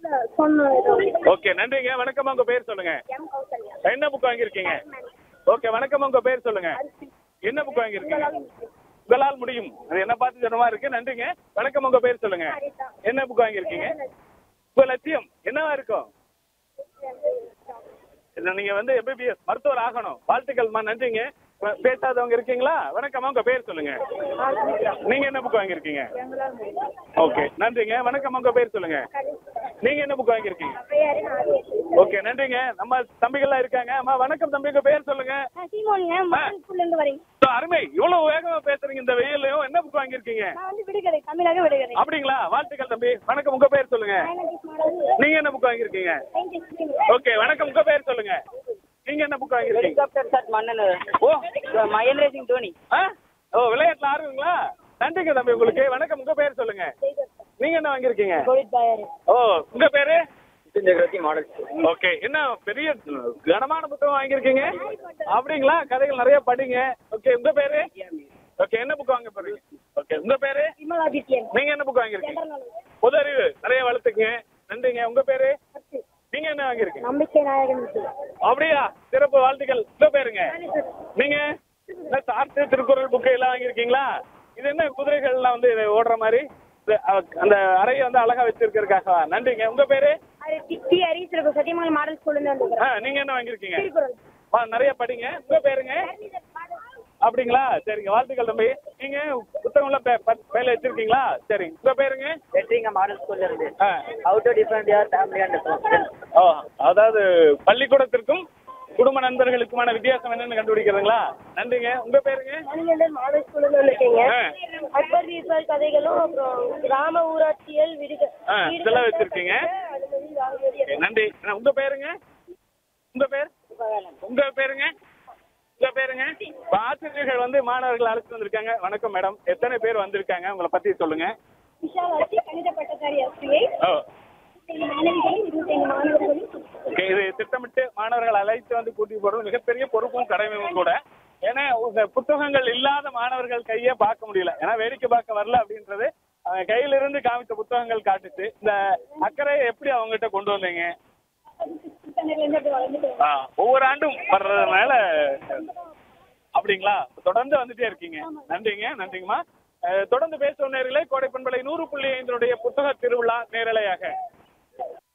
சொன்னோம் ஓகே நன்றிங்க வணக்கம் உங்க பேர் சொல்லுங்க எம் கௌசல்யா என்ன புக் வாங்கியிருக்கீங்க ஓகே வணக்கம் உங்க பேர் சொல்லுங்க என்ன புக் வாங்கியிருக்கீங்க உங்களால் முடியும் அது என்ன பார்த்து சொன்ன மாதிரி இருக்கு நன்றிங்க வணக்கம் உங்க பேர் சொல்லுங்க என்ன புக் வாங்கியிருக்கீங்க உங்க லட்சியம் என்னவா இருக்கும் இல்ல, நீங்க வந்து எம்பிபிஎஸ் மருத்துவர் ஆகணும் வாழ்த்துக்கள்மா நன்றிங்க ப- பேசாதவங்க இருக்கீங்களா வணக்கம் உங்க பேர் சொல்லுங்க நீங்க என்ன புக் வாங்கியிருக்கீங்க ஓகே நன்றிங்க வணக்கம் உங்க பேர் சொல்லுங்க நீங்க என்ன புக் வாங்கியிருக்கீங்க ஓகே நன்றிங்க நம்ம தம்பிகள்லாம் இருக்காங்க அம்மா வணக்கம் தம்பி உங்க பேர் சொல்லுங்க சீமோனுங்க மகன் ஸ்கூல்ல இருந்து வரீங்க So, அருமை இவ்வளவு வேகமா பேசுறீங்க இந்த வெயிலையும் என்ன புக் வாங்கியிருக்கீங்க நான் வந்து விடுகதை தமிழாக விடுகதை அப்படிங்களா வாழ்த்துக்கள் தம்பி வணக்கம் உங்க பேர் சொல்லுங்க நீங்க என்ன புக் வாங்கியிருக்கீங்க ஓகே வணக்கம் உங்க பேர் சொல்லுங்க நீங்க என்ன புக் வாங்கியிருக்கீங்க ஹெலிகாப்டர் ஷாட் மன்னன் ஓ மகேந்திர சிங் தோனி ஆ ஓ விளையாட்டுல ஆர்வங்களா நன்றிங்க தம்பி உங்களுக்கு வணக்கம் உங்க பேர் சொல்லுங்க நீங்க என்ன வாங்கியிருக்கீங்க கோவிட் பாயர் ஓ உங்க பேரு சக்கரவர்த்தி மாடல் ஓகே என்ன பெரிய கனமான புத்தகம் வாங்கியிருக்கீங்க அப்படிங்களா கதைகள் நிறைய படிங்க ஓகே உங்க பேரு ஓகே என்ன புக் வாங்க போறீங்க ஓகே உங்க பேரு விமலாதித்யன் நீங்க என்ன புக் வாங்கியிருக்கீங்க பொது அறிவு நிறைய வளர்த்துக்குங்க நன்றிங்க உங்க பேரு நீங்க என்ன வாங்கியிருக்கீங்க நம்பிக்கை நாயகன் அப்படியா சிறப்பு வாழ்த்துக்கள் உங்க பேருங்க நீங்க என்ன சார்ட்டு திருக்குறள் புக்கு எல்லாம் வாங்கியிருக்கீங்களா இது என்ன குதிரைகள்லாம் வந்து இது ஓடுற மாதிரி இது, அ- அந்த அறையை வந்து அழகா வச்சிருக்கிறதுக்காகவா நன்றிங்க உங்க பேரு டி அரிசில சத்தியமங்கலம் மாடல் ஸ்கூல்ல இருந்து வந்துக்கிறேன் ஆ, நீங்க என்ன வாங்கியிருக்கீங்க திருக்குறள் ஆ, நிறைய படிங்க உங்க பேருங்க அப்படிங்களா சரிங்க வாழ்த்துக்கள் தம்பி நீங்க புத்தகம்லாம் பே- ப- பேர்ல வச்சிருக்கீங்களா சரி உங்க பேருங்க வெற்றிங்க மாடல் ஸ்கூல்ல இருந்து ஆ. How to different your family and ஓ அதாவது பள்ளிக்கூடத்திற்கும் குடும்ப நண்பர்களுக்குமான வித்தியாசம் என்னன்னு கண்டுபிடிக்கிறதுங்களா நன்றிங்க உங்க பேருங்க மணிகண்டன் மாடல் ஸ்கூல்ல இருந்து வந்திருக்கீங்க ஆ. அக்பர் பீர்பால் கதைகளும் அப்புறம் கிராம ஊராட்சியல் விடுக ஆ, இதெல்லாம் வச்சிருக்கீங்க. அனுமதி வாங்குவது ஓகே, நன்றி ஆ, உங்க பேருங்க உங்க பேர் உங்க பேருங்க உங்க பேருங்க இப்ப ஆசிரியர்கள் வந்து மாணவர்கள் அழைச்சு வந்திருக்காங்க வணக்கம் மேடம் எத்தனை பேர் வந்திருக்காங்க உங்களை பத்தி சொல்லுங்க விஷாலாட்சி கணித பட்டதாரி ஆசிரியை ஓ மாணவிகளும் இருபத்தைந்து மாணவர்களும் ஓகே, இது திட்டமிட்டு மாணவர்கள் அழைத்து வந்து கூட்டி போடுறது மிகப்பெரிய பொறுப்பும் கடமையும் கூட ஏன்னா இந்த புத்தகங்கள் இல்லாத மாணவர்கள் கையை பார்க்க முடியல ஏன்னா வேடிக்கை பார்க்க வரல அப்படின்றது அவங்க கையில இருந்து காமிச்ச புத்தகங்கள் காட்டுச்சு இந்த அக்கறையை எப்படி அவங்ககிட்ட கொண்டு வந்தீங்க புத்தகங்கள்ல இருந்து வளர்ந்துட்டு ஆ, ஒவ்வொரு ஆண்டும் வர்றதுனால அப்படிங்களா தொடர்ந்து வந்துட்டே இருக்கீங்க நன்றிங்க நன்றிங்கம்மா அஹ், தொடர்ந்து பேசும் நேர்களே கோடை பண்பலை நூறு புள்ளி ஐந்தினுடைய புத்தக திருவிழா நேரலையாக